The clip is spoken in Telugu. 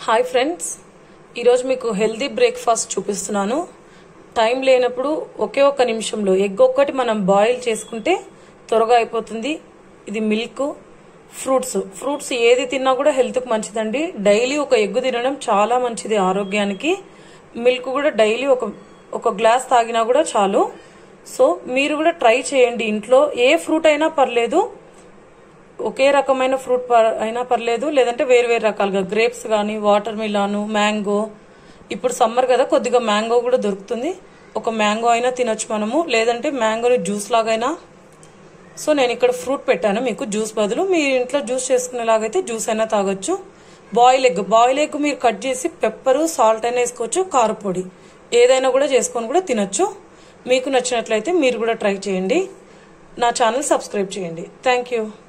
హాయ్ ఫ్రెండ్స్ ఈరోజు మీకు హెల్దీ బ్రేక్ఫాస్ట్ చూపిస్తున్నాను టైం లేనప్పుడు ఒకే ఒక్క నిమిషంలో ఎగ్ ఒక్కటి మనం బాయిల్ చేసుకుంటే త్వరగా అయిపోతుంది ఇది మిల్క్ ఫ్రూట్స్ ఫ్రూట్స్ ఏది తిన్నా కూడా హెల్త్కి మంచిదండి డైలీ ఒక ఎగ్ తినడం చాలా మంచిది ఆరోగ్యానికి మిల్క్ కూడా డైలీ ఒక ఒక గ్లాస్ తాగినా కూడా చాలు సో మీరు కూడా ట్రై చేయండి ఇంట్లో ఏ ఫ్రూట్ అయినా పర్లేదు ఒకే రకమైన ఫ్రూట్ పర్- అయినా పర్లేదు లేదంటే వేరు వేరు రకాలుగా గ్రేప్స్ కానీ వాటర్ మిలాను మ్యాంగో ఇప్పుడు సమ్మర్ కదా కొద్దిగా మ్యాంగో కూడా దొరుకుతుంది ఒక మ్యాంగో అయినా తినొచ్చు మనము లేదంటే మ్యాంగోని జ్యూస్ లాగైనా సో నేను ఇక్కడ ఫ్రూట్ పెట్టాను మీకు జ్యూస్ బదులు మీ ఇంట్లో జ్యూస్ చేసుకునేలాగైతే జ్యూస్ అయినా తాగొచ్చు బాయిల్ ఎగ్ బాయిల్ ఎగ్ మీరు కట్ చేసి పెప్పరు సాల్ట్ అయినా వేసుకోవచ్చు కారపొడి ఏదైనా కూడా చేసుకొని కూడా తినొచ్చు మీకు నచ్చినట్లయితే మీరు కూడా ట్రై చేయండి నా ఛానల్ సబ్స్క్రైబ్ చేయండి థ్యాంక్ యూ